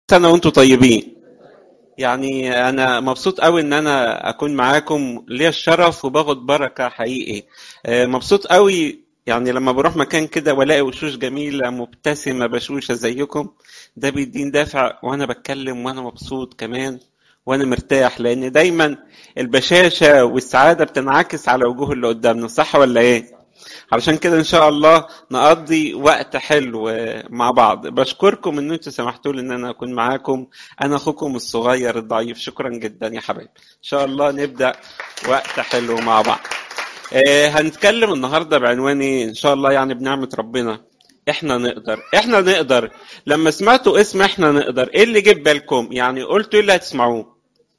سنة وانتم طيبين يعني انا مبسوط قوي ان انا اكون معاكم ليا الشرف وباخد بركة حقيقي آه، مبسوط قوي يعني لما بروح مكان كده والاقي وشوش جميلة مبتسمة بشوشة زيكم ده بيديني دافع وانا بتكلم وانا مبسوط كمان وانا مرتاح لان دايما البشاشة والسعادة بتنعكس على وجوه اللي قدامنا صح ولا ايه علشان كده ان شاء الله نقضي وقت حلو مع بعض بشكركم ان انتم سمحتوا لي ان انا اكون معاكم انا اخوكم الصغير الضعيف شكرا جدا يا حبايبي ان شاء الله نبدا وقت حلو مع بعض آه، هنتكلم النهارده بعنوان ايه ان شاء الله يعني بنعمه ربنا احنا نقدر احنا نقدر لما سمعتوا اسم احنا نقدر ايه اللي جه في بالكم يعني قلتوا ايه اللي هتسمعوه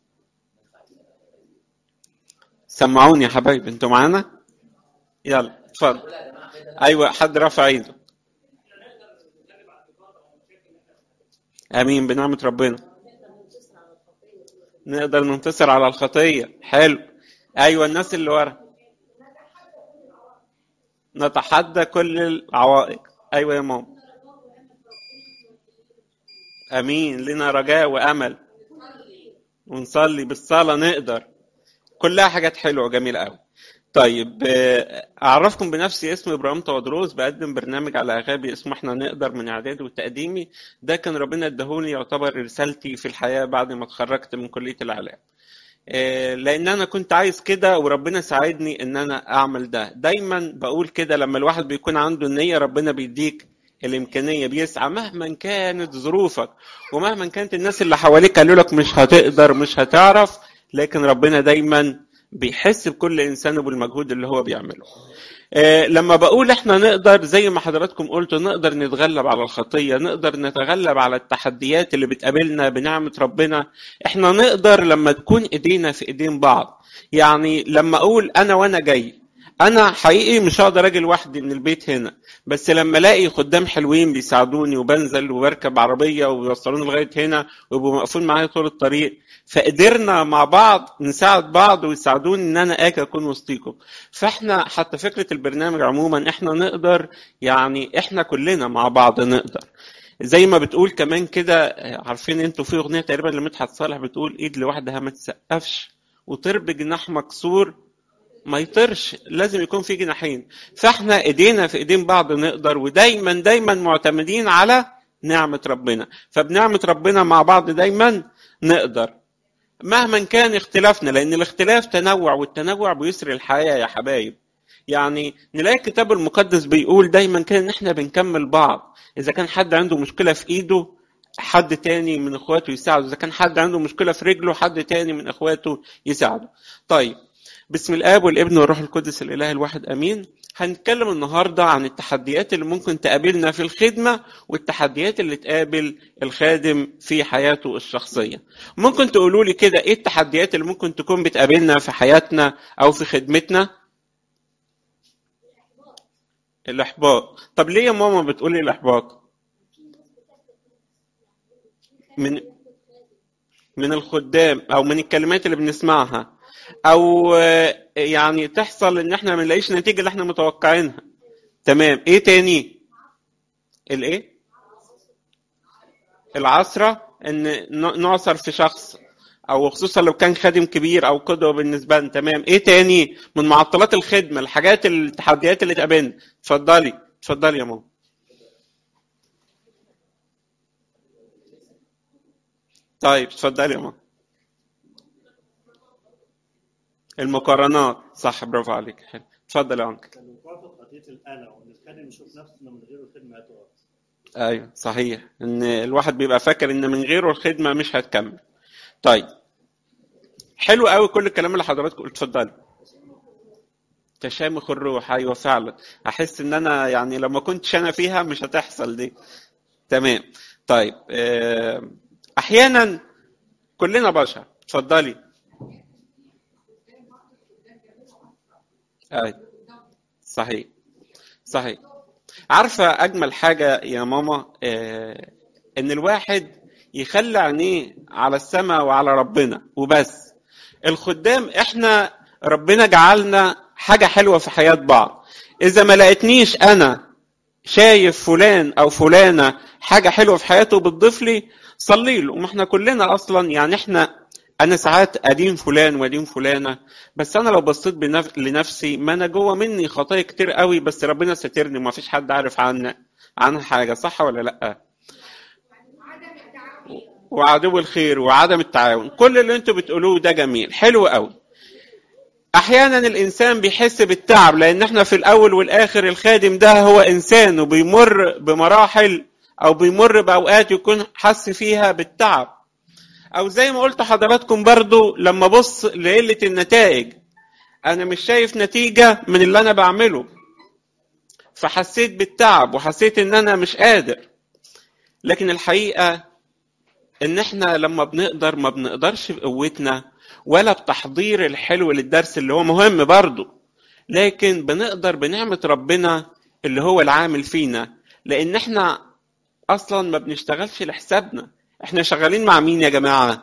سمعوني يا حبايبي انتوا معانا يلا اتفضل ايوه حد رفع ايده امين بنعمه ربنا نقدر ننتصر على الخطيه حلو ايوه الناس اللي ورا نتحدى كل العوائق ايوه يا ماما امين لنا رجاء وامل ونصلي بالصلاه نقدر كلها حاجات حلوه جميله قوي طيب آه، اعرفكم بنفسي اسمي ابراهيم تودروس بقدم برنامج على اغابي اسمه احنا نقدر من اعدادي والتقديمي ده كان ربنا اداهولي يعتبر رسالتي في الحياه بعد ما اتخرجت من كليه الاعلام آه، لان انا كنت عايز كده وربنا ساعدني ان انا اعمل ده دايما بقول كده لما الواحد بيكون عنده النيه ربنا بيديك الامكانيه بيسعى مهما كانت ظروفك ومهما كانت الناس اللي حواليك قالوا لك مش هتقدر مش هتعرف لكن ربنا دايما بيحس بكل انسان وبالمجهود اللي هو بيعمله آه، لما بقول احنا نقدر زي ما حضراتكم قلتوا نقدر نتغلب على الخطيه نقدر نتغلب على التحديات اللي بتقابلنا بنعمه ربنا احنا نقدر لما تكون ايدينا في ايدين بعض يعني لما اقول انا وانا جاي انا حقيقي مش هقدر اجي لوحدي من البيت هنا بس لما الاقي خدام حلوين بيساعدوني وبنزل وبركب عربيه وبيوصلوني لغايه هنا ويبقوا واقفين معايا طول الطريق فقدرنا مع بعض نساعد بعض ويساعدوني ان انا اجي اكون وسطيكم فاحنا حتى فكره البرنامج عموما احنا نقدر يعني احنا كلنا مع بعض نقدر زي ما بتقول كمان كده عارفين انتوا في اغنيه تقريبا لمدحت صالح بتقول ايد لوحدها ما تسقفش وطير بجناح مكسور ما يطيرش لازم يكون في جناحين فاحنا ايدينا في ايدين بعض نقدر ودايما دايما معتمدين على نعمة ربنا فبنعمة ربنا مع بعض دايما نقدر مهما كان اختلافنا لان الاختلاف تنوع والتنوع بيسري الحياة يا حبايب يعني نلاقي الكتاب المقدس بيقول دايما كده ان احنا بنكمل بعض اذا كان حد عنده مشكلة في ايده حد تاني من اخواته يساعده اذا كان حد عنده مشكلة في رجله حد تاني من اخواته يساعده طيب بسم الاب والابن والروح القدس الاله الواحد امين هنتكلم النهارده عن التحديات اللي ممكن تقابلنا في الخدمه والتحديات اللي تقابل الخادم في حياته الشخصيه ممكن تقولوا لي كده ايه التحديات اللي ممكن تكون بتقابلنا في حياتنا او في خدمتنا الاحباط طب ليه يا ماما بتقولي الاحباط من من الخدام او من الكلمات اللي بنسمعها او آه، يعني تحصل ان احنا ما نلاقيش النتيجه اللي احنا متوقعينها تمام ايه تاني الايه العثره ان ن- نعثر في شخص او خصوصا لو كان خادم كبير او قدوه بالنسبه لنا تمام ايه تاني من معطلات الخدمه الحاجات التحديات اللي تقابلنا اتفضلي اتفضلي يا ماما طيب اتفضلي يا ماما المقارنات صح برافو عليك حلو اتفضل يا عنك الوقوع في قضيه الانا وان الخادم يشوف نفسه انه من غير الخدمه هتقف ايوه صحيح ان الواحد بيبقى فاكر ان من غيره الخدمه مش هتكمل طيب حلو قوي كل الكلام اللي حضراتكم قلت اتفضلي تشامخ الروح ايوه فعلا احس ان انا يعني لو ما كنتش انا فيها مش هتحصل دي تمام طيب آه، احيانا كلنا بشر اتفضلي ايوه صحيح صحيح عارفه اجمل حاجه يا ماما آه، ان الواحد يخلي عينيه على السماء وعلى ربنا وبس الخدام احنا ربنا جعلنا حاجه حلوه في حياه بعض اذا ما لقيتنيش انا شايف فلان او فلانه حاجه حلوه في حياته بتضيف لي صلي له ما احنا كلنا اصلا يعني احنا انا ساعات ادين فلان وادين فلانه بس انا لو بصيت بنف... لنفسي ما انا جوه مني خطايا كتير قوي بس ربنا ساترني وما فيش حد عارف عنها عنها حاجه صح ولا لا وعدو الخير وعدم التعاون كل اللي انتوا بتقولوه ده جميل حلو قوي احيانا الانسان بيحس بالتعب لان احنا في الاول والاخر الخادم ده هو انسان وبيمر بمراحل او بيمر باوقات يكون حس فيها بالتعب او زي ما قلت حضراتكم برضو لما بص لقلة النتائج انا مش شايف نتيجة من اللي انا بعمله فحسيت بالتعب وحسيت ان انا مش قادر لكن الحقيقة ان احنا لما بنقدر ما بنقدرش بقوتنا ولا بتحضير الحلو للدرس اللي هو مهم برضه لكن بنقدر بنعمة ربنا اللي هو العامل فينا لان احنا اصلا ما بنشتغلش لحسابنا احنا شغالين مع مين يا جماعة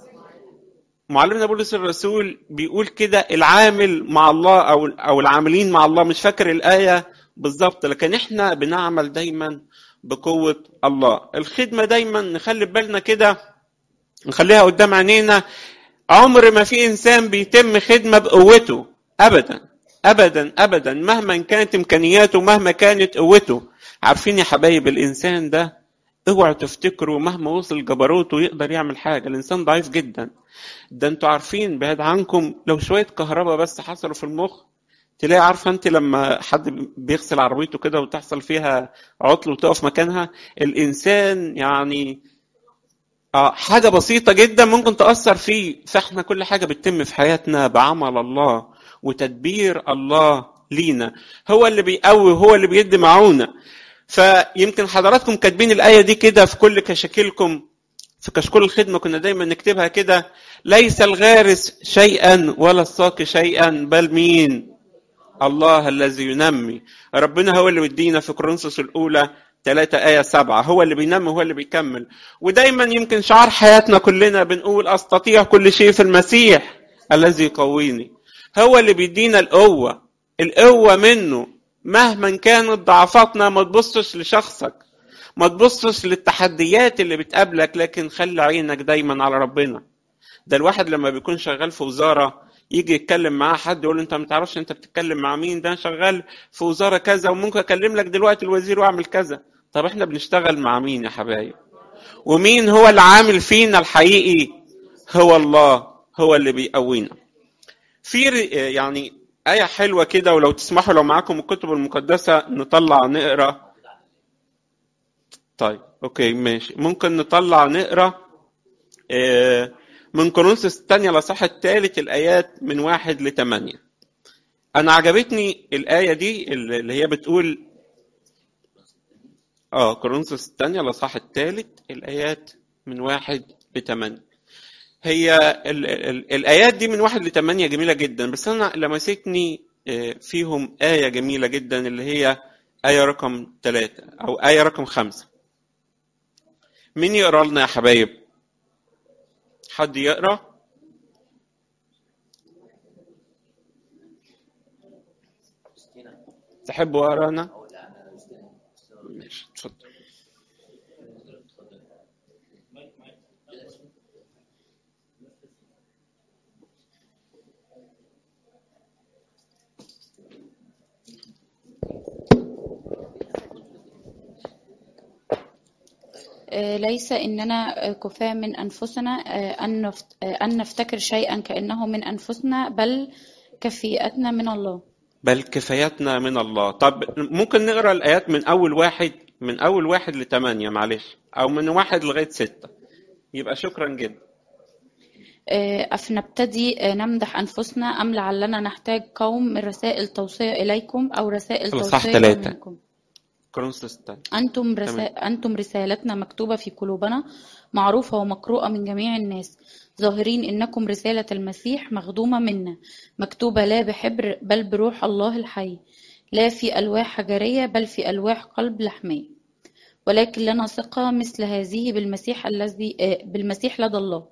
معلمنا بولس الرسول بيقول كده العامل مع الله او او العاملين مع الله مش فاكر الايه بالظبط لكن احنا بنعمل دايما بقوه الله الخدمه دايما نخلي بالنا كده نخليها قدام عينينا عمر ما في انسان بيتم خدمه بقوته ابدا ابدا ابدا مهما كانت امكانياته مهما كانت قوته عارفين يا حبايب الانسان ده اوعوا تفتكروا مهما وصل جبروته يقدر يعمل حاجه الانسان ضعيف جدا ده انتوا عارفين بعيد عنكم لو شويه كهرباء بس حصلوا في المخ تلاقي عارفه انت لما حد بيغسل عربيته كده وتحصل فيها عطل وتقف مكانها الانسان يعني اه حاجه بسيطه جدا ممكن تاثر فيه فاحنا كل حاجه بتتم في حياتنا بعمل الله وتدبير الله لينا هو اللي بيقوي هو اللي بيدي معونه فيمكن حضراتكم كاتبين الآية دي كده في كل كشاكلكم في كشكول الخدمة كنا دايما نكتبها كده ليس الغارس شيئا ولا الساقي شيئا بل مين الله الذي ينمي ربنا هو اللي بيدينا في كورنثوس الأولى 3 آية 7 هو اللي بينمي هو اللي بيكمل ودايما يمكن شعار حياتنا كلنا بنقول أستطيع كل شيء في المسيح الذي يقويني هو اللي بيدينا القوة القوة منه مهما كانت ضعفاتنا ما تبصش لشخصك ما تبصش للتحديات اللي بتقابلك لكن خلي عينك دايما على ربنا ده الواحد لما بيكون شغال في وزارة يجي يتكلم معاه حد يقول له انت ما تعرفش انت بتتكلم مع مين ده شغال في وزارة كذا وممكن اكلم لك دلوقتي الوزير واعمل كذا طب احنا بنشتغل مع مين يا حبايب ومين هو العامل فينا الحقيقي هو الله هو اللي بيقوينا في يعني آية حلوة كده ولو تسمحوا لو معاكم الكتب المقدسة نطلع نقرا طيب اوكي ماشي ممكن نطلع نقرا من كورنثوس الثانية الأصحاح الثالث الآيات من واحد لثمانية أنا عجبتني الآية دي اللي هي بتقول اه كورنثوس الثانية الأصحاح الثالث الآيات من واحد لثمانية هي ال ال الآيات دي من واحد لثمانية جميلة جدا بس أنا لمستني فيهم آية جميلة جدا اللي هي آية رقم ثلاثة أو آية رقم خمسة مين يقرأ لنا يا حبايب؟ حد يقرأ؟ تحبوا أقرأ أنا؟ ماشي اتفضل ليس إننا كفاة من أنفسنا أن نفتكر شيئا كأنه من أنفسنا بل كفيئتنا من الله بل كفايتنا من الله طب ممكن نقرا الآيات من أول واحد من أول واحد لثمانية معلش أو من واحد لغاية ستة يبقى شكرا جدا أفنبتدي نمدح أنفسنا أم لعلنا نحتاج قوم من رسائل توصية إليكم أو رسائل توصية منكم كورنثوس الثاني أنتم رسا... أنتم رسالتنا مكتوبة في قلوبنا معروفة ومقروءة من جميع الناس ظاهرين إنكم رسالة المسيح مخدومة منا مكتوبة لا بحبر بل بروح الله الحي لا في ألواح حجرية بل في ألواح قلب لحمية ولكن لنا ثقة مثل هذه بالمسيح الذي بالمسيح لدى الله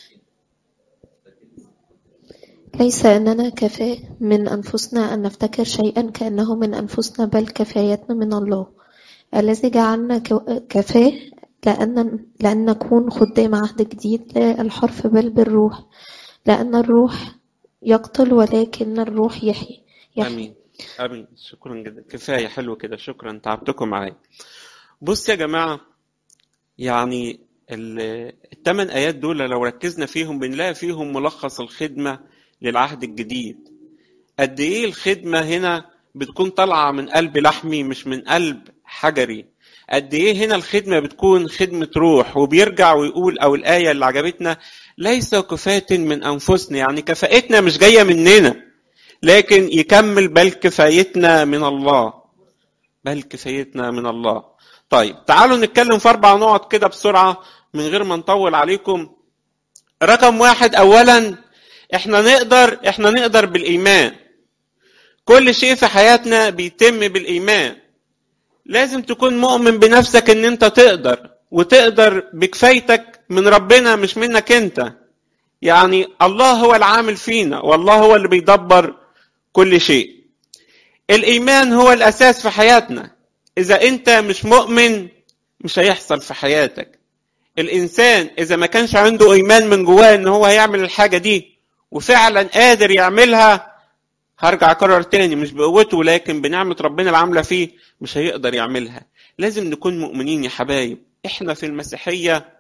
ليس أننا كفاء من أنفسنا أن نفتكر شيئا كأنه من أنفسنا بل كفايتنا من الله الذي جعلنا كفاء لأن لأن نكون خدام عهد جديد لا الحرف بل بالروح لأن الروح يقتل ولكن الروح يحيي يحيي امين امين شكرا جدا كفايه حلو كده شكرا تعبتكم معايا بص يا جماعه يعني ال- الثمان ايات دول لو ركزنا فيهم بنلاقي فيهم ملخص الخدمه للعهد الجديد قد ايه الخدمه هنا بتكون طالعه من قلب لحمي مش من قلب حجري قد ايه هنا الخدمه بتكون خدمه روح وبيرجع ويقول او الايه اللي عجبتنا ليس كفاة من انفسنا يعني كفاءتنا مش جايه مننا لكن يكمل بل كفايتنا من الله بل كفايتنا من الله طيب تعالوا نتكلم في اربع نقط كده بسرعه من غير ما نطول عليكم رقم واحد اولا احنا نقدر احنا نقدر بالايمان كل شيء في حياتنا بيتم بالايمان لازم تكون مؤمن بنفسك ان انت تقدر وتقدر بكفايتك من ربنا مش منك انت يعني الله هو العامل فينا والله هو اللي بيدبر كل شيء الايمان هو الاساس في حياتنا اذا انت مش مؤمن مش هيحصل في حياتك الانسان اذا ما كانش عنده ايمان من جواه ان هو هيعمل الحاجه دي وفعلا قادر يعملها هرجع اكرر تاني مش بقوته لكن بنعمه ربنا اللي عامله فيه مش هيقدر يعملها لازم نكون مؤمنين يا حبايب احنا في المسيحيه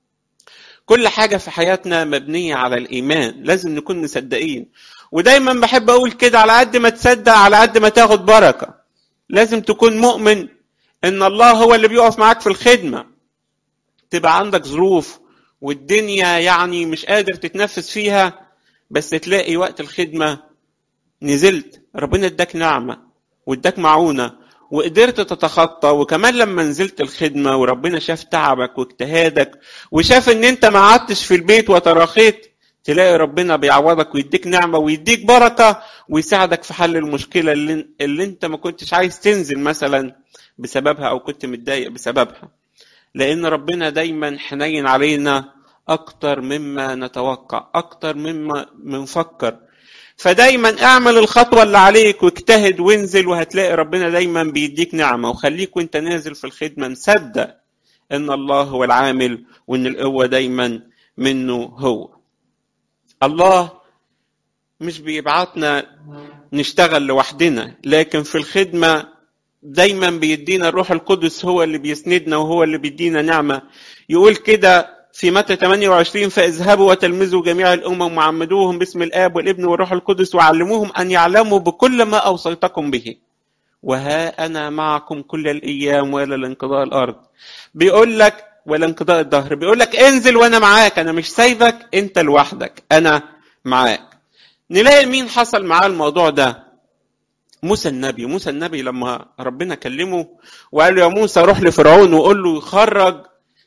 كل حاجه في حياتنا مبنيه على الايمان لازم نكون مصدقين ودايما بحب اقول كده على قد ما تصدق على قد ما تاخد بركه لازم تكون مؤمن ان الله هو اللي بيقف معاك في الخدمه تبقى عندك ظروف والدنيا يعني مش قادر تتنفس فيها بس تلاقي وقت الخدمه نزلت ربنا اداك نعمه واداك معونه وقدرت تتخطى وكمان لما نزلت الخدمه وربنا شاف تعبك واجتهادك وشاف ان انت ما قعدتش في البيت وتراخيت تلاقي ربنا بيعوضك ويديك نعمه ويديك بركه ويساعدك في حل المشكله اللي, اللي انت ما كنتش عايز تنزل مثلا بسببها او كنت متضايق بسببها لان ربنا دايما حنين علينا اكتر مما نتوقع اكتر مما بنفكر فدايما اعمل الخطوه اللي عليك واجتهد وانزل وهتلاقي ربنا دايما بيديك نعمه وخليك وانت نازل في الخدمه مصدق ان الله هو العامل وان القوه دايما منه هو الله مش بيبعتنا نشتغل لوحدنا لكن في الخدمه دايما بيدينا الروح القدس هو اللي بيسندنا وهو اللي بيدينا نعمه يقول كده في متى 28 فاذهبوا وتلمذوا جميع الامم وعمدوهم باسم الاب والابن والروح القدس وعلموهم ان يعلموا بكل ما اوصيتكم به وها انا معكم كل الايام والى الانقضاء الارض بيقول لك ولا انقضاء الدهر بيقول لك انزل وانا معاك انا مش سايبك انت لوحدك انا معاك نلاقي مين حصل معاه الموضوع ده موسى النبي موسى النبي لما ربنا كلمه وقال له يا موسى روح لفرعون وقول له يخرج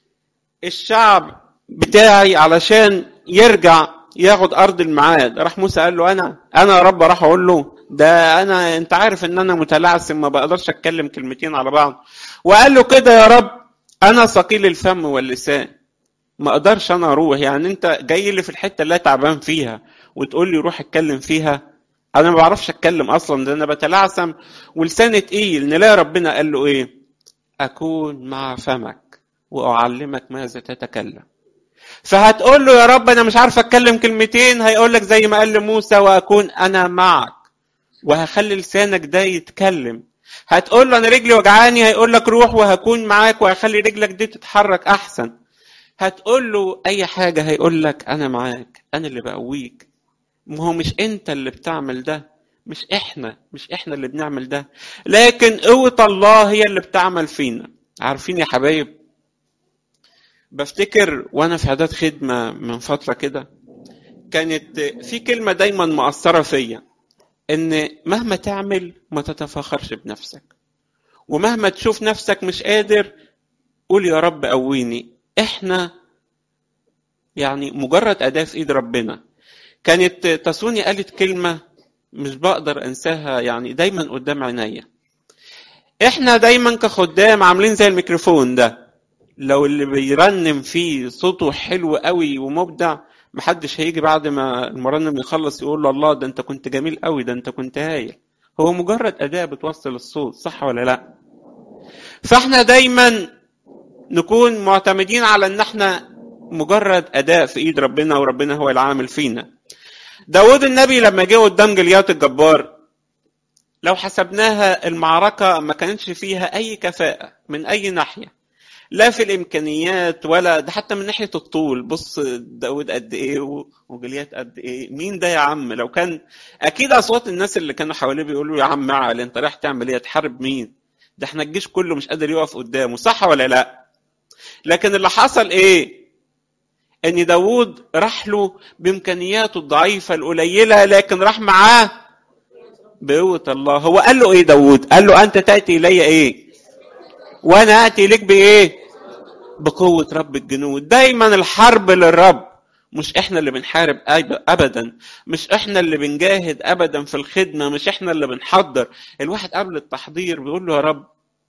الشعب بتاعي علشان يرجع ياخد ارض الميعاد راح موسى قال له انا انا يا رب راح اقول له ده انا انت عارف ان انا متلعثم ما بقدرش اتكلم كلمتين على بعض وقال له كده يا رب انا ثقيل الفم واللسان ما اقدرش انا اروح يعني انت جاي لي في الحته اللي أنا تعبان فيها وتقول لي روح اتكلم فيها انا ما بعرفش اتكلم اصلا ده انا بتلعثم ولساني تقيل نلاقي ربنا قال له ايه اكون مع فمك واعلمك ماذا تتكلم فهتقول له يا رب انا مش عارف اتكلم كلمتين هيقول لك زي ما قال لموسى واكون انا معك وهخلي لسانك ده يتكلم هتقول له انا رجلي وجعاني هيقول لك روح وهكون معاك وهخلي رجلك دي تتحرك احسن هتقول له اي حاجه هيقول لك انا معاك انا اللي بقويك ما هو مش انت اللي بتعمل ده مش احنا مش احنا اللي بنعمل ده لكن قوه الله هي اللي بتعمل فينا عارفين يا حبايب بفتكر وانا في اعداد خدمه من فتره كده كانت في كلمه دايما مؤثره فيا ان مهما تعمل ما تتفاخرش بنفسك ومهما تشوف نفسك مش قادر قول يا رب قويني احنا يعني مجرد اداه في ايد ربنا كانت تسوني قالت كلمه مش بقدر انساها يعني دايما قدام عينيا احنا دايما كخدام عاملين زي الميكروفون ده لو اللي بيرنم فيه صوته حلو قوي ومبدع محدش هيجي بعد ما المرنم يخلص يقول له الله ده انت كنت جميل قوي ده انت كنت هايل هو مجرد اداة بتوصل الصوت صح ولا لا فاحنا دايما نكون معتمدين على ان احنا مجرد اداء في ايد ربنا وربنا هو العامل فينا داود النبي لما جه قدام جليات الجبار لو حسبناها المعركة ما كانتش فيها أي كفاءة من أي ناحية لا في الإمكانيات ولا ده حتى من ناحية الطول بص داود قد إيه و- وجليات قد إيه مين ده يا عم لو كان أكيد أصوات الناس اللي كانوا حواليه بيقولوا يا عم معل أنت رايح تعمل إيه تحارب مين ده احنا الجيش كله مش قادر يقف قدامه صح ولا لا لكن اللي حصل إيه ان داوود راح له بامكانياته الضعيفه القليله لكن راح معاه بقوه الله هو قال له ايه داوود قال له انت تاتي الي ايه وانا اتي لك بايه بقوه رب الجنود دايما الحرب للرب مش احنا اللي بنحارب أب- ابدا مش احنا اللي بنجاهد ابدا في الخدمه مش احنا اللي بنحضر الواحد قبل التحضير بيقول له يا رب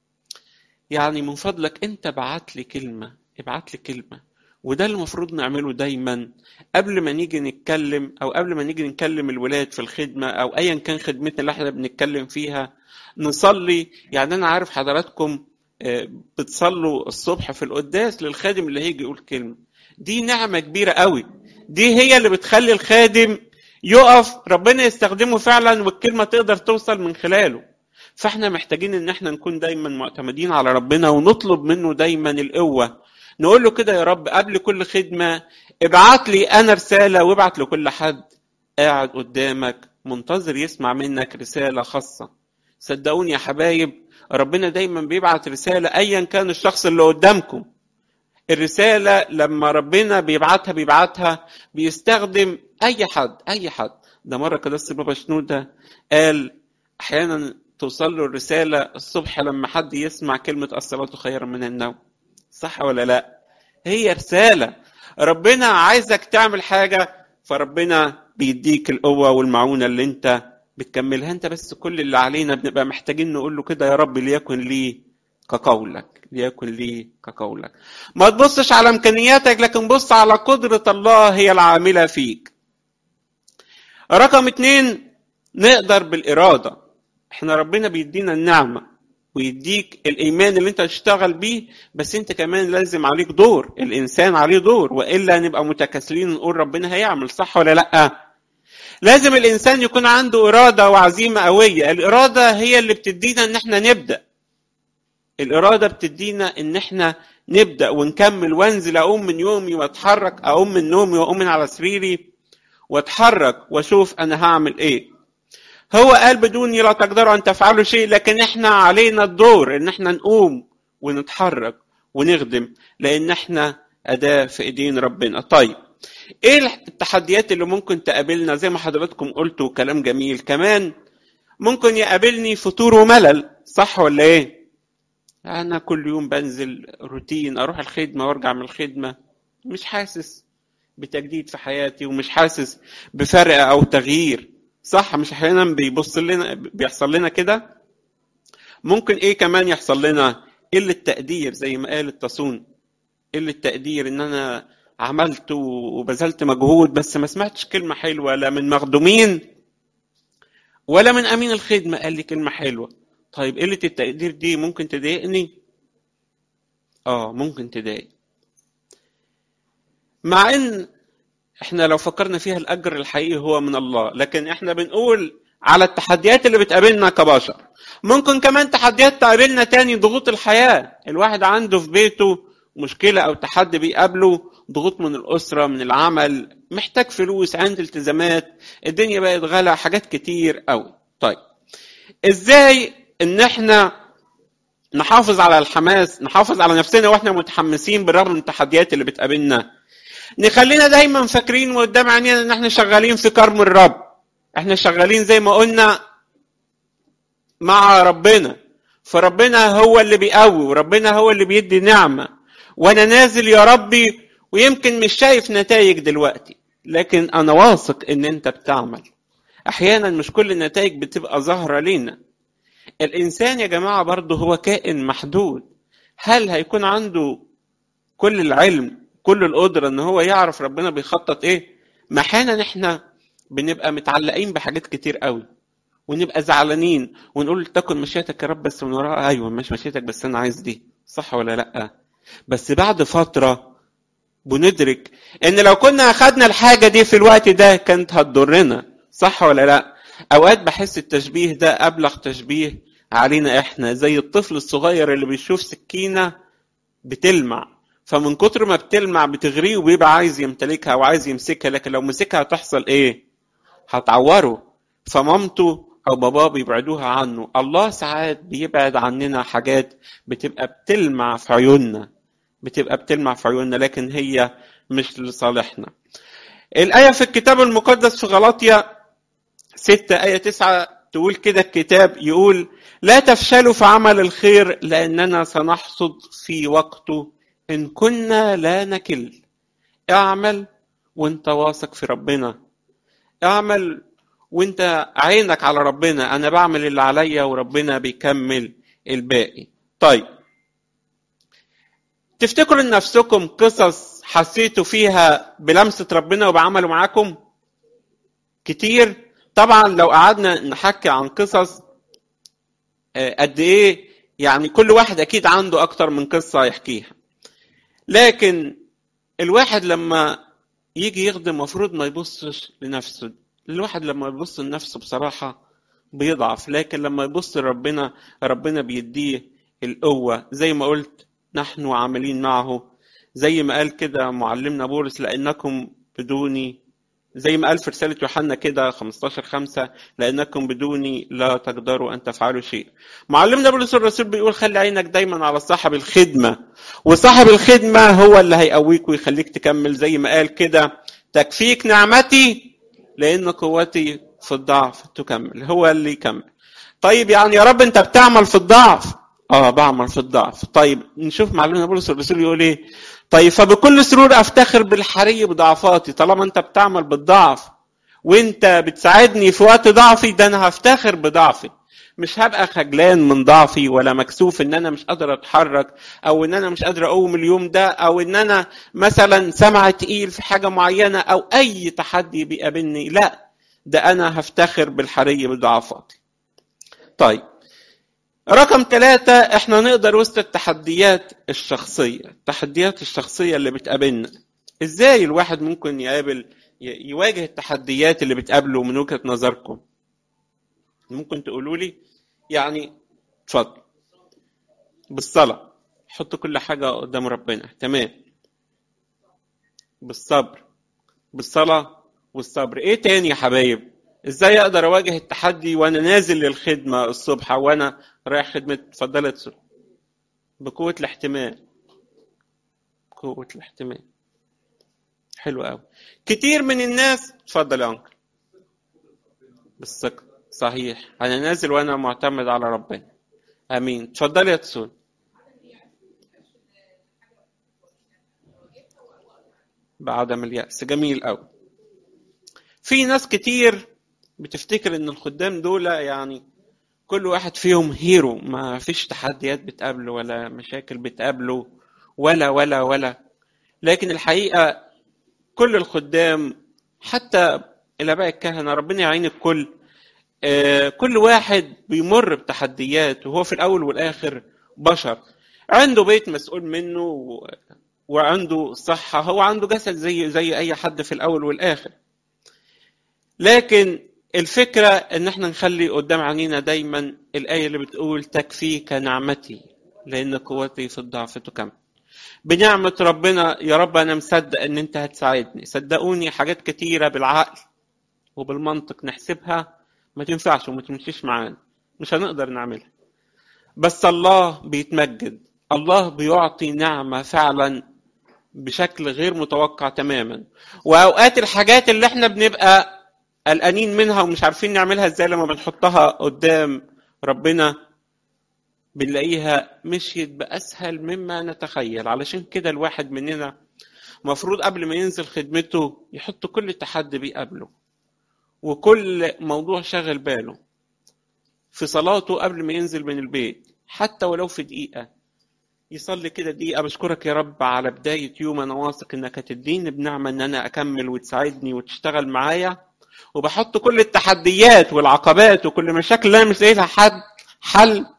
يعني من فضلك انت بعت لي كلمه ابعت لي كلمه وده اللي المفروض نعمله دايما قبل ما نيجي نتكلم او قبل ما نيجي نكلم الولاد في الخدمه او ايا كان خدمتنا اللي احنا بنتكلم فيها نصلي يعني انا عارف حضراتكم آه، بتصلوا الصبح في القداس للخادم اللي هيجي يقول كلمه دي نعمه كبيره قوي دي هي اللي بتخلي الخادم يقف ربنا يستخدمه فعلا والكلمه تقدر توصل من خلاله فاحنا محتاجين ان احنا نكون دايما معتمدين على ربنا ونطلب منه دايما القوه نقول له كده يا رب قبل كل خدمه ابعت لي انا رساله وابعت لكل حد قاعد قدامك منتظر يسمع منك رساله خاصه صدقوني يا حبايب ربنا دايما بيبعت رساله ايا كان الشخص اللي قدامكم الرساله لما ربنا بيبعتها بيبعتها بيستخدم اي حد اي حد ده مره قداسه بابا شنوده قال احيانا توصل له الرساله الصبح لما حد يسمع كلمه الصلاه خير من النوم صح ولا لا هي رساله ربنا عايزك تعمل حاجه فربنا بيديك القوه والمعونه اللي انت بتكملها انت بس كل اللي علينا بنبقى محتاجين نقول له كده يا رب ليكن لي كقولك ليكن لي كقولك ما تبصش على امكانياتك لكن بص على قدره الله هي العامله فيك رقم اتنين نقدر بالاراده احنا ربنا بيدينا النعمه ويديك الايمان اللي انت تشتغل بيه بس انت كمان لازم عليك دور الانسان عليه دور والا نبقى متكاسلين نقول ربنا هيعمل صح ولا لا لازم الانسان يكون عنده اراده وعزيمه قويه الاراده هي اللي بتدينا ان احنا نبدا الاراده بتدينا ان احنا نبدا ونكمل وانزل اقوم من يومي واتحرك اقوم من نومي واقوم من على سريري واتحرك واشوف انا هعمل ايه هو قال بدوني لا تقدروا ان تفعلوا شيء لكن احنا علينا الدور ان احنا نقوم ونتحرك ونخدم لان احنا اداه في ايدين ربنا طيب ايه التحديات اللي ممكن تقابلنا زي ما حضراتكم قلتوا كلام جميل كمان ممكن يقابلني فتور وملل صح ولا ايه انا كل يوم بنزل روتين اروح الخدمه وارجع من الخدمه مش حاسس بتجديد في حياتي ومش حاسس بفرق او تغيير صح مش احيانا بيبص لنا بيحصل لنا كده ممكن ايه كمان يحصل لنا قله تقدير زي ما قال التصون قله تقدير ان انا عملت وبذلت مجهود بس ما سمعتش كلمه حلوه لا من مخدومين ولا من امين الخدمه قال لي كلمه حلوه طيب قله التقدير دي ممكن تضايقني اه ممكن تضايق مع ان احنا لو فكرنا فيها الاجر الحقيقي هو من الله لكن احنا بنقول على التحديات اللي بتقابلنا كبشر ممكن كمان تحديات تقابلنا تاني ضغوط الحياة الواحد عنده في بيته مشكلة أو تحدي بيقابله ضغوط من الأسرة من العمل محتاج فلوس عنده التزامات الدنيا بقت غلا حاجات كتير قوي طيب ازاي ان احنا نحافظ على الحماس نحافظ على نفسنا واحنا متحمسين بالرغم من التحديات اللي بتقابلنا نخلينا دايما فاكرين وقدام عينينا ان احنا شغالين في كرم الرب احنا شغالين زي ما قلنا مع ربنا فربنا هو اللي بيقوي وربنا هو اللي بيدي نعمة وانا نازل يا ربي ويمكن مش شايف نتائج دلوقتي لكن انا واثق ان انت بتعمل احيانا مش كل النتائج بتبقى ظاهرة لينا الانسان يا جماعة برضه هو كائن محدود هل هيكون عنده كل العلم كل القدرة ان هو يعرف ربنا بيخطط ايه ما احيانا احنا بنبقى متعلقين بحاجات كتير قوي ونبقى زعلانين ونقول تكن مشيتك يا رب بس من وراها ايوه مش مشيتك بس انا عايز دي صح ولا لا بس بعد فتره بندرك ان لو كنا اخدنا الحاجه دي في الوقت ده كانت هتضرنا صح ولا لا اوقات بحس التشبيه ده ابلغ تشبيه علينا احنا زي الطفل الصغير اللي بيشوف سكينه بتلمع فمن كتر ما بتلمع بتغريه وبيبقى عايز يمتلكها وعايز يمسكها لكن لو مسكها هتحصل ايه هتعوره فمامته او باباه بيبعدوها عنه الله ساعات بيبعد عننا حاجات بتبقى بتلمع في عيوننا بتبقى بتلمع في عيوننا لكن هي مش لصالحنا الآية في الكتاب المقدس في غلاطيا 6 آية 9 تقول كده الكتاب يقول لا تفشلوا في عمل الخير لأننا سنحصد في وقته إن كنا لا نكل اعمل وانت واثق في ربنا اعمل وانت عينك على ربنا انا بعمل اللي عليا وربنا بيكمل الباقي طيب تفتكروا ان نفسكم قصص حسيتوا فيها بلمسة ربنا وبعمله معاكم كتير طبعا لو قعدنا نحكي عن قصص قد ايه يعني كل واحد اكيد عنده اكتر من قصة يحكيها لكن الواحد لما يجي يخدم المفروض ما يبصش لنفسه الواحد لما يبص لنفسه بصراحة بيضعف لكن لما يبص لربنا ربنا بيديه القوة زي ما قلت نحن عاملين معه زي ما قال كده معلمنا بولس لأنكم بدوني زي ما قال في رسالة يوحنا كده 15 5 لأنكم بدوني لا تقدروا أن تفعلوا شيء. معلمنا بولس الرسول بيقول خلي عينك دايما على صاحب الخدمة وصاحب الخدمة هو اللي هيقويك ويخليك تكمل زي ما قال كده تكفيك نعمتي لأن قوتي في الضعف تكمل هو اللي يكمل. طيب يعني يا رب أنت بتعمل في الضعف اه بعمل في الضعف طيب نشوف معلمنا بولس الرسول يقول ايه طيب فبكل سرور افتخر بالحري بضعفاتي طالما انت بتعمل بالضعف وانت بتساعدني في وقت ضعفي ده انا هفتخر بضعفي مش هبقى خجلان من ضعفي ولا مكسوف ان انا مش قادر اتحرك او ان انا مش قادر اقوم اليوم ده او ان انا مثلا سمع تقيل في حاجه معينه او اي تحدي بيقابلني لا ده انا هفتخر بالحري بضعفاتي طيب رقم ثلاثة احنا نقدر وسط التحديات الشخصية التحديات الشخصية اللي بتقابلنا ازاي الواحد ممكن يقابل يواجه التحديات اللي بتقابله من وجهة نظركم ممكن تقولوا لي يعني اتفضل بالصلاة حط كل حاجة قدام ربنا تمام بالصبر بالصلاة والصبر ايه تاني يا حبايب ازاي اقدر اواجه التحدي وانا نازل للخدمه الصبح وانا رايح خدمه اتفضلت بقوه الاحتمال قوه الاحتمال حلو قوي كتير من الناس اتفضل يا انكل بالثقه صحيح انا نازل وانا معتمد على ربنا امين اتفضل يا تسون بعدم اليأس جميل قوي في ناس كتير بتفتكر ان الخدام دول يعني كل واحد فيهم هيرو ما فيش تحديات بتقابله ولا مشاكل بتقابله ولا ولا ولا لكن الحقيقة كل الخدام حتى الآباء الكهنة ربنا يعين الكل كل واحد بيمر بتحديات وهو في الأول والآخر بشر عنده بيت مسؤول منه وعنده صحة هو عنده جسد زي زي أي حد في الأول والآخر لكن الفكرة ان احنا نخلي قدام عينينا دايما الآية اللي بتقول تكفيك نعمتي لأن قوتي في الضعف تكمل بنعمة ربنا يا رب أنا مصدق إن أنت هتساعدني صدقوني حاجات كتيرة بالعقل وبالمنطق نحسبها ما تنفعش وما تمشيش معانا مش هنقدر نعملها بس الله بيتمجد الله بيعطي نعمة فعلا بشكل غير متوقع تماما وأوقات الحاجات اللي احنا بنبقى قلقانين منها ومش عارفين نعملها ازاي لما بنحطها قدام ربنا بنلاقيها مشيت بأسهل مما نتخيل علشان كده الواحد مننا مفروض قبل ما ينزل خدمته يحط كل تحدي بيقابله وكل موضوع شاغل باله في صلاته قبل ما ينزل من البيت حتى ولو في دقيقة يصلي كده دقيقة بشكرك يا رب على بداية يوم أنا واثق إنك هتديني بنعمة إن أنا أكمل وتساعدني وتشتغل معايا وبحط كل التحديات والعقبات وكل المشاكل اللي انا مش لاقي لها حد حل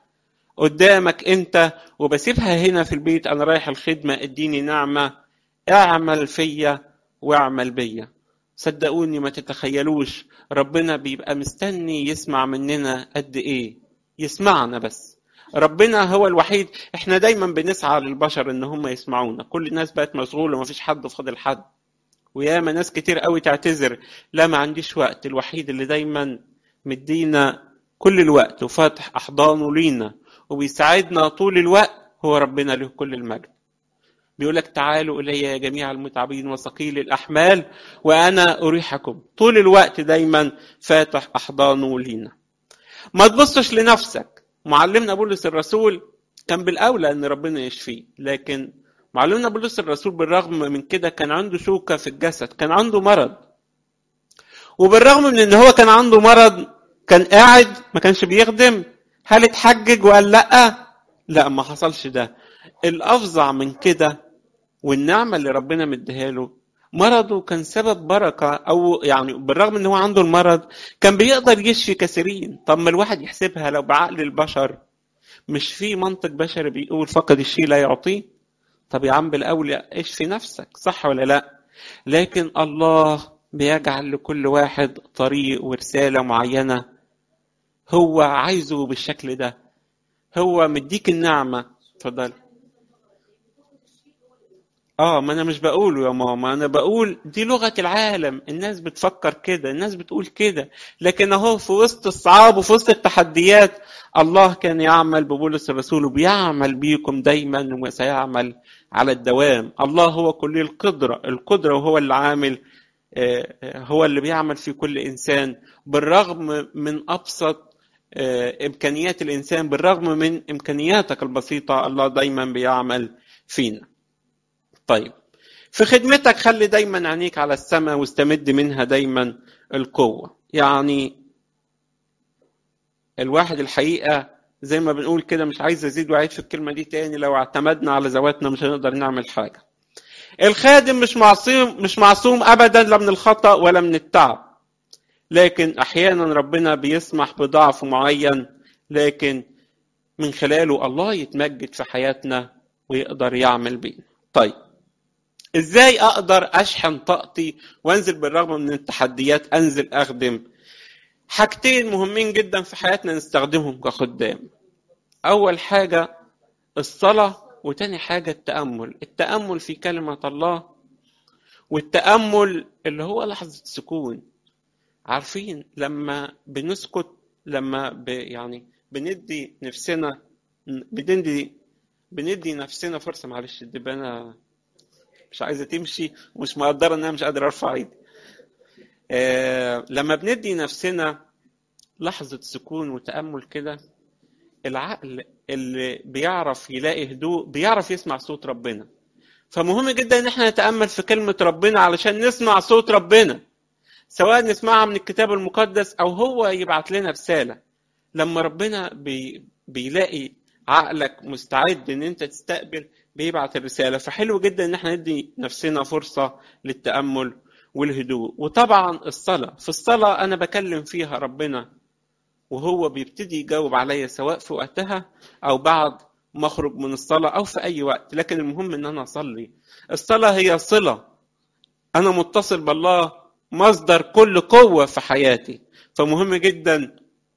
قدامك انت وبسيبها هنا في البيت انا رايح الخدمه اديني نعمه اعمل فيا واعمل بيا صدقوني ما تتخيلوش ربنا بيبقى مستني يسمع مننا قد ايه يسمعنا بس ربنا هو الوحيد احنا دايما بنسعى للبشر ان هم يسمعونا كل الناس بقت مشغوله ما فيش حد فاضل حد وياما ناس كتير قوي تعتذر لا ما عنديش وقت الوحيد اللي دايما مدينا كل الوقت وفاتح احضانه لينا وبيساعدنا طول الوقت هو ربنا له كل المجد بيقول لك تعالوا الي يا جميع المتعبين وثقيل الاحمال وانا اريحكم طول الوقت دايما فاتح احضانه لينا ما تبصش لنفسك معلمنا بولس الرسول كان بالاولى ان ربنا يشفيه لكن معلمنا بولس الرسول بالرغم من كده كان عنده شوكه في الجسد كان عنده مرض وبالرغم من ان هو كان عنده مرض كان قاعد ما كانش بيخدم هل اتحجج وقال لا لا ما حصلش ده الافظع من كده والنعمه اللي ربنا مديها له مرضه كان سبب بركه او يعني بالرغم ان هو عنده المرض كان بيقدر يشفي كثيرين طب ما الواحد يحسبها لو بعقل البشر مش في منطق بشري بيقول فقد الشيء لا يعطيه طب يا عم بالاولى اشفي نفسك صح ولا لا لكن الله بيجعل لكل واحد طريق ورساله معينه هو عايزه بالشكل ده هو مديك النعمه اتفضل اه ما انا مش بقوله يا ماما انا بقول دي لغه العالم الناس بتفكر كده الناس بتقول كده لكن اهو في وسط الصعاب وفي وسط التحديات الله كان يعمل ببولس الرسول وبيعمل بيكم دايما وسيعمل على الدوام الله هو كل القدره القدره وهو اللي عامل هو اللي بيعمل في كل انسان بالرغم من ابسط امكانيات الانسان بالرغم من امكانياتك البسيطه الله دايما بيعمل فينا طيب في خدمتك خلي دايما عينيك على السماء واستمد منها دايما القوه يعني الواحد الحقيقه زي ما بنقول كده مش عايز ازيد واعيد في الكلمه دي تاني لو اعتمدنا على ذواتنا مش هنقدر نعمل حاجه الخادم مش معصوم مش معصوم ابدا لا من الخطا ولا من التعب لكن احيانا ربنا بيسمح بضعف معين لكن من خلاله الله يتمجد في حياتنا ويقدر يعمل بينا طيب ازاي اقدر اشحن طاقتي وانزل بالرغم من التحديات انزل اخدم حاجتين مهمين جدا في حياتنا نستخدمهم كخدام اول حاجه الصلاه وتاني حاجه التامل التامل في كلمه الله والتامل اللي هو لحظه سكون عارفين لما بنسكت لما ب يعني بندي نفسنا بندي بندي نفسنا فرصه معلش الدبانه مش عايزه تمشي ومش مقدره ان انا مش قادر ارفع ايدي آه لما بندي نفسنا لحظه سكون وتامل كده العقل اللي بيعرف يلاقي هدوء بيعرف يسمع صوت ربنا فمهم جدا ان احنا نتامل في كلمه ربنا علشان نسمع صوت ربنا سواء نسمعها من الكتاب المقدس او هو يبعت لنا رساله لما ربنا بي بيلاقي عقلك مستعد ان انت تستقبل بيبعت الرساله فحلو جدا ان احنا ندي نفسنا فرصه للتامل والهدوء وطبعا الصلاه في الصلاه انا بكلم فيها ربنا وهو بيبتدي يجاوب عليا سواء في وقتها او بعد ما اخرج من الصلاه او في اي وقت لكن المهم ان انا اصلي الصلاه هي صله انا متصل بالله مصدر كل قوه في حياتي فمهم جدا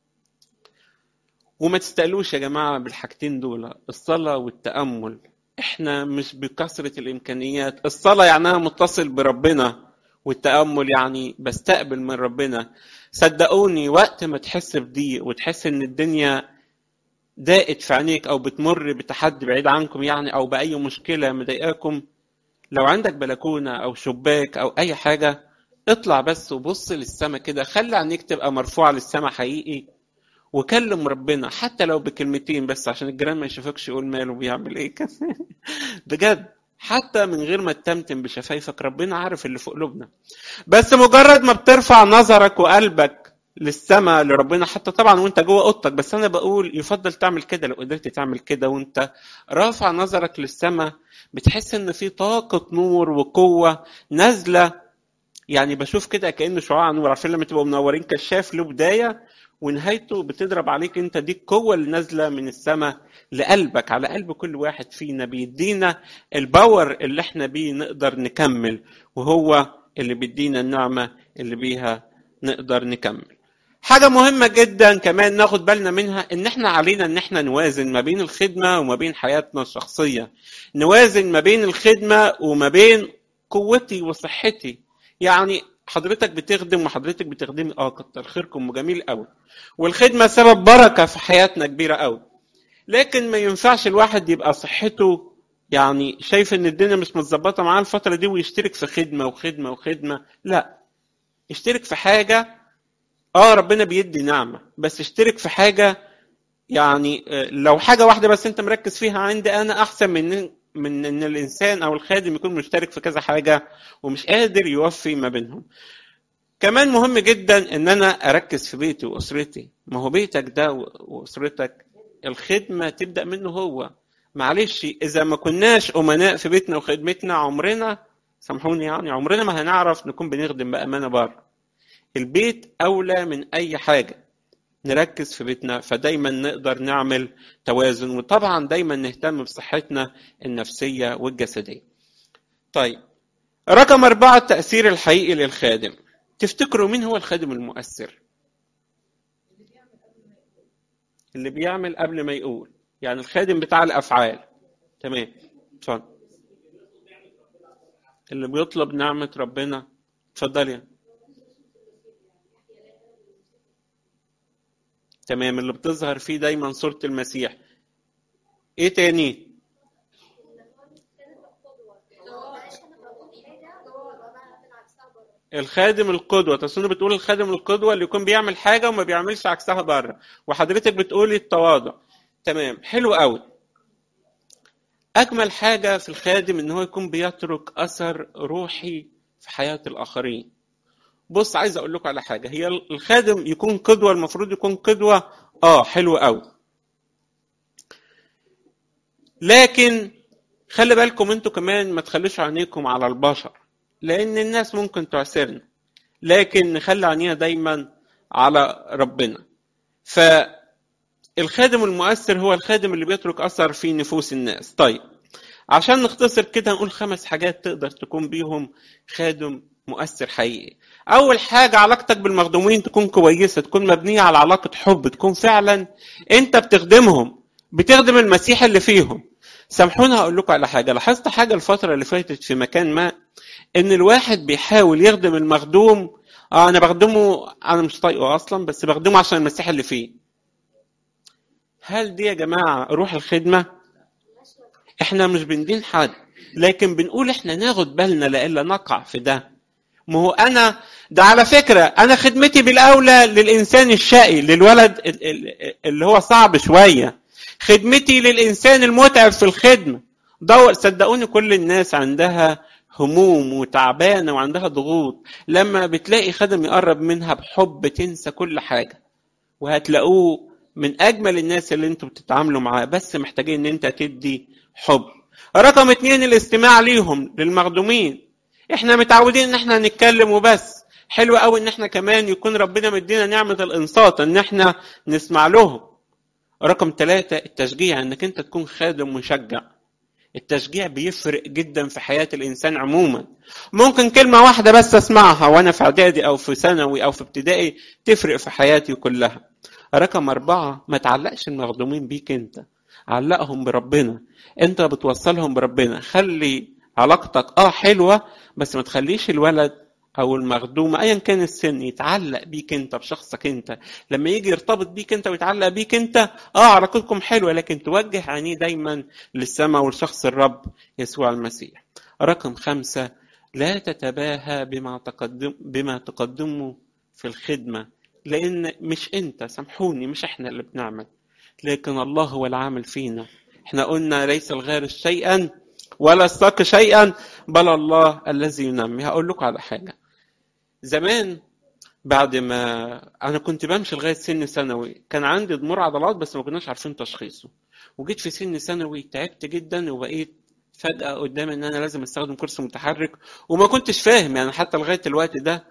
وما تستقلوش يا جماعه بالحاجتين دول الصلاه والتامل احنا مش بكثره الامكانيات الصلاه يعني انا متصل بربنا والتامل يعني بستقبل من ربنا صدقوني وقت ما تحس بضيق وتحس ان الدنيا ضاقت في عينيك او بتمر بتحدي بعيد عنكم يعني او باي مشكله مضايقاكم لو عندك بلكونه او شباك او اي حاجه اطلع بس وبص للسماء كده خلي عينيك تبقى مرفوعه للسماء حقيقي وكلم ربنا حتى لو بكلمتين بس عشان الجيران ما يشوفكش يقول ماله بيعمل ايه بجد حتى من غير ما تتمتم بشفايفك ربنا عارف اللي في قلوبنا بس مجرد ما بترفع نظرك وقلبك للسماء لربنا حتى طبعا وانت جوه اوضتك بس انا بقول يفضل تعمل كده لو قدرت تعمل كده وانت رافع نظرك للسماء بتحس ان في طاقه نور وقوه نازله يعني بشوف كده كانه شعاع نور عارفين لما تبقوا منورين كشاف له بدايه ونهايته بتضرب عليك انت دي القوة اللي نازلة من السماء لقلبك على قلب كل واحد فينا بيدينا الباور اللي احنا بيه نقدر نكمل وهو اللي بيدينا النعمة اللي بيها نقدر نكمل حاجة مهمة جدا كمان ناخد بالنا منها ان احنا علينا ان احنا نوازن ما بين الخدمة وما بين حياتنا الشخصية نوازن ما بين الخدمة وما بين قوتي وصحتي يعني حضرتك بتخدم وحضرتك بتخدمي اه كتر خيركم وجميل قوي والخدمة سبب بركة في حياتنا كبيرة قوي لكن ما ينفعش الواحد يبقى صحته يعني شايف ان الدنيا مش متظبطة معاه الفترة دي ويشترك في خدمة وخدمة وخدمة لا اشترك في حاجة اه ربنا بيدي نعمة بس اشترك في حاجة يعني آه، لو حاجة واحدة بس انت مركز فيها عندي انا احسن من من ان الانسان او الخادم يكون مشترك في كذا حاجة ومش قادر يوفي ما بينهم كمان مهم جدا ان انا اركز في بيتي واسرتي ما هو بيتك ده و- واسرتك الخدمة تبدأ منه هو معلش اذا ما كناش امناء في بيتنا وخدمتنا عمرنا سامحوني يعني عمرنا ما هنعرف نكون بنخدم بامانه بره البيت اولى من اي حاجه نركز في بيتنا فدايما نقدر نعمل توازن وطبعا دايما نهتم بصحتنا النفسيه والجسديه طيب رقم أربعة التأثير الحقيقي للخادم تفتكروا مين هو الخادم المؤثر اللي بيعمل قبل ما يقول يعني الخادم بتاع الأفعال تمام اتفضل اللي بيطلب نعمة ربنا اتفضل يا تمام اللي بتظهر فيه دايما صورة المسيح ايه تاني الخادم القدوة تصوني بتقول الخادم القدوة اللي يكون بيعمل حاجة وما بيعملش عكسها بره وحضرتك بتقولي التواضع تمام حلو قوي أجمل حاجة في الخادم إن هو يكون بيترك أثر روحي في حياة الآخرين بص عايز أقول لكم على حاجة هي الخادم يكون قدوة المفروض يكون قدوة آه حلو قوي لكن خلي بالكم انتوا كمان ما تخلوش عينيكم على البشر لان الناس ممكن تعسرنا لكن نخلي عينينا دايما على ربنا فالخادم المؤثر هو الخادم اللي بيترك اثر في نفوس الناس طيب عشان نختصر كده نقول خمس حاجات تقدر تكون بيهم خادم مؤثر حقيقي اول حاجه علاقتك بالمخدومين تكون كويسه تكون مبنيه على علاقه حب تكون فعلا انت بتخدمهم بتخدم المسيح اللي فيهم سامحوني هقول لكم على حاجه لاحظت حاجه الفتره اللي فاتت في مكان ما ان الواحد بيحاول يخدم المخدوم اه انا بخدمه انا مش طايقه اصلا بس بخدمه عشان المسيح اللي فيه هل دي يا جماعه روح الخدمه احنا مش بندين حد لكن بنقول احنا ناخد بالنا لئلا نقع في ده ما هو انا ده على فكره انا خدمتي بالاولى للانسان الشقي للولد ال- ال- اللي هو صعب شويه خدمتي للانسان المتعب في الخدمه دور صدقوني كل الناس عندها هموم وتعبانه وعندها ضغوط لما بتلاقي خدم يقرب منها بحب تنسى كل حاجه وهتلاقوه من اجمل الناس اللي انتوا بتتعاملوا معاه بس محتاجين ان انت تدي حب رقم اتنين الاستماع ليهم للمخدومين احنا متعودين ان احنا نتكلم وبس حلو قوي ان احنا كمان يكون ربنا مدينا نعمة الانصات ان احنا نسمع لهم رقم ثلاثة التشجيع انك انت تكون خادم مشجع التشجيع بيفرق جدا في حياة الإنسان عموما ممكن كلمة واحدة بس أسمعها وأنا في إعدادي أو في ثانوي أو في ابتدائي تفرق في حياتي كلها رقم أربعة ما تعلقش المخدومين بيك أنت علقهم بربنا أنت بتوصلهم بربنا خلي علاقتك آه حلوة بس ما تخليش الولد او المخدوم ايا كان السن يتعلق بيك انت بشخصك انت لما يجي يرتبط بيك انت ويتعلق بيك انت اه علاقتكم حلوه لكن توجه عينيه دايما للسماء ولشخص الرب يسوع المسيح رقم خمسة لا تتباهى بما تقدم بما تقدمه في الخدمة لأن مش أنت سامحوني مش إحنا اللي بنعمل لكن الله هو العامل فينا إحنا قلنا ليس الغارس شيئا ولا الساق شيئا بل الله الذي ينمي هقول لكم على حاجة زمان بعد ما انا كنت بمشي لغايه سن ثانوي كان عندي ضمور عضلات بس ما كناش عارفين تشخيصه وجيت في سن ثانوي تعبت جدا وبقيت فجاه قدامي ان انا لازم استخدم كرسي متحرك وما كنتش فاهم يعني حتى لغايه الوقت ده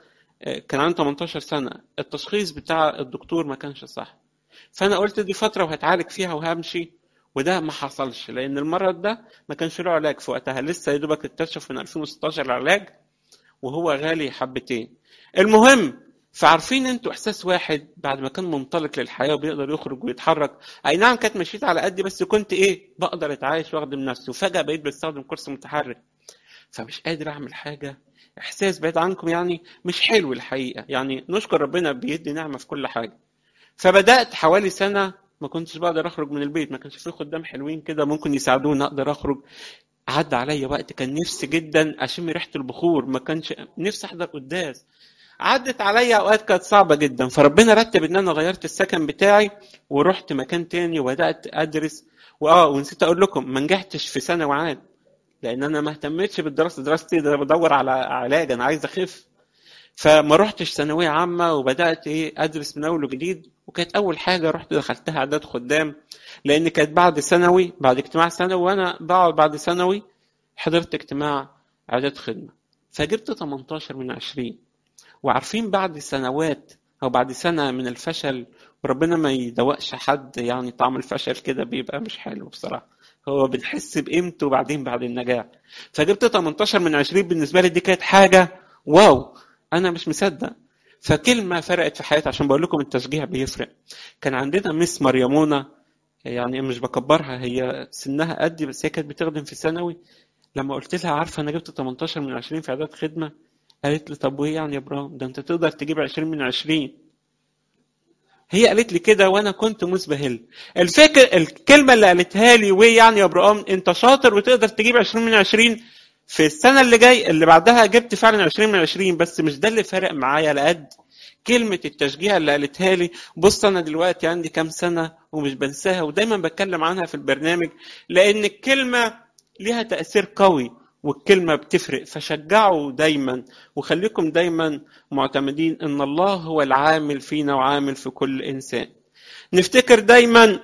آه، كان عندي 18 سنه التشخيص بتاع الدكتور ما كانش صح فانا قلت دي فتره وهتعالج فيها وهمشي وده ما حصلش لان المرض ده ما كانش له علاج في وقتها لسه يا دوبك اكتشف من 2016 العلاج وهو غالي حبتين المهم فعارفين انتوا احساس واحد بعد ما كان منطلق للحياه وبيقدر يخرج ويتحرك اي نعم كانت مشيت على قدي بس كنت ايه بقدر اتعايش واخدم نفسي وفجاه بقيت بستخدم كرسي متحرك فمش قادر اعمل حاجه احساس بعيد عنكم يعني مش حلو الحقيقه يعني نشكر ربنا بيدي نعمه في كل حاجه فبدات حوالي سنه ما كنتش بقدر اخرج من البيت ما كانش فيه خدام حلوين كده ممكن يساعدوني اقدر اخرج عدى عليا وقت كان نفسي جدا اشم ريحه البخور ما كانش نفسي احضر قداس عدت عليا اوقات كانت صعبه جدا فربنا رتب ان انا غيرت السكن بتاعي ورحت مكان تاني وبدات ادرس واه ونسيت اقول لكم ما نجحتش في ثانوي عام لان انا ما اهتمتش بالدراسه دراستي ده بدور على علاج انا عايز اخف فما رحتش ثانويه عامه وبدات ايه ادرس من اول وجديد وكانت اول حاجه رحت دخلتها اعداد خدام لان كانت بعد ثانوي بعد اجتماع ثانوي وانا بقعد بعد ثانوي حضرت اجتماع اعداد خدمه فجبت 18 من 20 وعارفين بعد سنوات او بعد سنه من الفشل وربنا ما يدوقش حد يعني طعم الفشل كده بيبقى مش حلو بصراحه هو بنحس بقيمته بعدين بعد النجاح فجبت 18 من 20 بالنسبه لي دي كانت حاجه واو انا مش مصدق فكلمه فرقت في حياتي عشان بقول لكم التشجيع بيفرق كان عندنا مس مريمونه يعني مش بكبرها هي سنها قدي بس هي كانت بتخدم في ثانوي لما قلت لها عارفه انا جبت 18 من 20 في اعداد خدمه قالت لي طب وايه يعني يا ابراهيم ده انت تقدر تجيب 20 من 20 هي قالت لي كده وانا كنت مسبهل الفكر الكلمه اللي قالتها لي ويه يعني يا ابراهيم انت شاطر وتقدر تجيب 20 من 20 في السنه اللي جاي اللي بعدها جبت فعلا 20 من 20 بس مش ده اللي فرق معايا على قد كلمة التشجيع اللي قالتها لي بص أنا دلوقتي عندي كام سنة ومش بنساها ودايما بتكلم عنها في البرنامج لأن الكلمة ليها تأثير قوي والكلمة بتفرق فشجعوا دايما وخليكم دايما معتمدين ان الله هو العامل فينا وعامل في كل انسان نفتكر دايما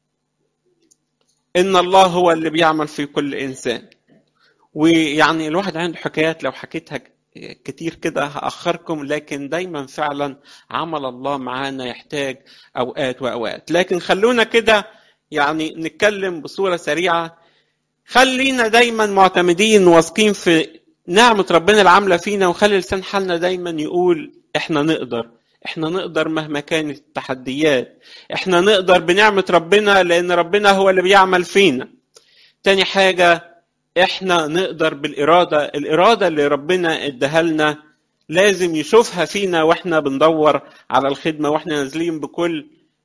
ان الله هو اللي بيعمل في كل انسان ويعني الواحد عنده حكايات لو حكيتها كتير كده هأخركم لكن دايما فعلا عمل الله معانا يحتاج أوقات وأوقات لكن خلونا كده يعني نتكلم بصورة سريعة خلينا دايما معتمدين واثقين في نعمة ربنا العاملة فينا وخلي لسان حالنا دايما يقول احنا نقدر احنا نقدر مهما كانت التحديات احنا نقدر بنعمة ربنا لان ربنا هو اللي بيعمل فينا تاني حاجة احنا نقدر بالإرادة الإرادة اللي ربنا اداها لنا لازم يشوفها فينا واحنا بندور على الخدمة واحنا نازلين بكل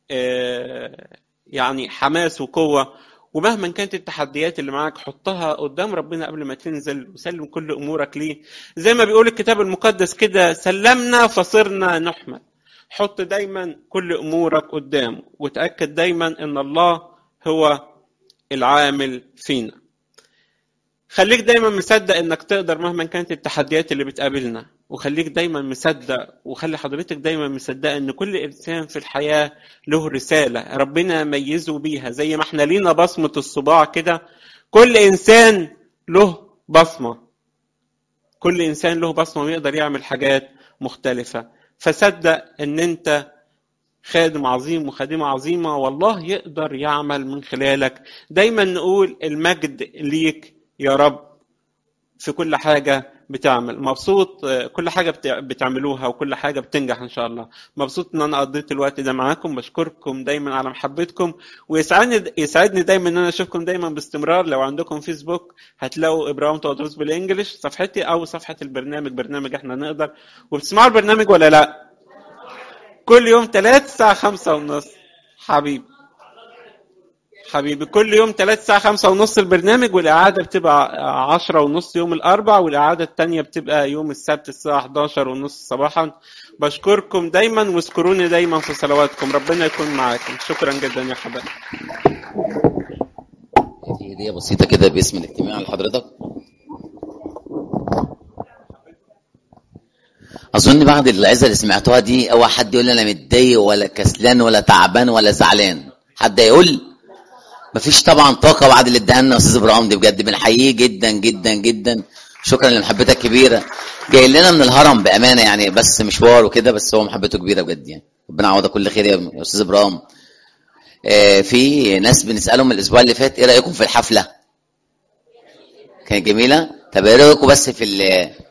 اه يعني حماس وقوة ومهما كانت التحديات اللي معاك حطها قدام ربنا قبل ما تنزل وسلم كل امورك ليه زي ما بيقول الكتاب المقدس كده سلمنا فصرنا نحمد حط دايما كل امورك قدامه وتاكد دايما ان الله هو العامل فينا خليك دايما مصدق انك تقدر مهما كانت التحديات اللي بتقابلنا وخليك دايما مصدق وخلي حضرتك دايما مصدقه ان كل انسان في الحياه له رساله ربنا ميزه بيها زي ما احنا لينا بصمه الصباع كده كل انسان له بصمه كل انسان له بصمه ويقدر يعمل حاجات مختلفه فصدق ان انت خادم عظيم وخادمة عظيمة والله يقدر يعمل من خلالك دايما نقول المجد ليك يا رب في كل حاجة بتعمل مبسوط كل حاجة بتعملوها وكل حاجة بتنجح إن شاء الله مبسوط إن أنا قضيت الوقت ده معاكم بشكركم دايما على محبتكم ويسعدني يسعدني دايما إن أنا أشوفكم دايما باستمرار لو عندكم فيسبوك هتلاقوا إبراهيم تودروس بالإنجلش صفحتي أو صفحة البرنامج برنامج إحنا نقدر وبتسمعوا البرنامج ولا لأ؟ كل يوم ثلاث الساعة خمسة ونص حبيبي حبيبي كل يوم ثلاث الساعة خمسة ونص البرنامج والإعادة بتبقى عشرة ونص يوم الأربع والإعادة التانية بتبقى يوم السبت الساعة 11 ونص صباحا بشكركم دايما واذكروني دايما في صلواتكم ربنا يكون معاكم شكرا جدا يا حبايبي دي هدية بسيطة كده باسم الاجتماع لحضرتك أظن بعد العزة اللي سمعتوها دي أول حد يقول أنا متضايق ولا كسلان ولا تعبان ولا زعلان حد يقول مفيش طبعا طاقة بعد اللي اداها لنا أستاذ إبراهيم دي بجد بنحييه جدا جدا جدا شكرا لمحبتك كبيرة جاي لنا من الهرم بامانه يعني بس مشوار وكده بس هو محبته كبيره بجد يعني ربنا يعوضك كل خير يا استاذ ابراهيم آه، في ناس بنسالهم الاسبوع اللي فات ايه رايكم في الحفله كانت جميله طب ايه رايكم بس في ال-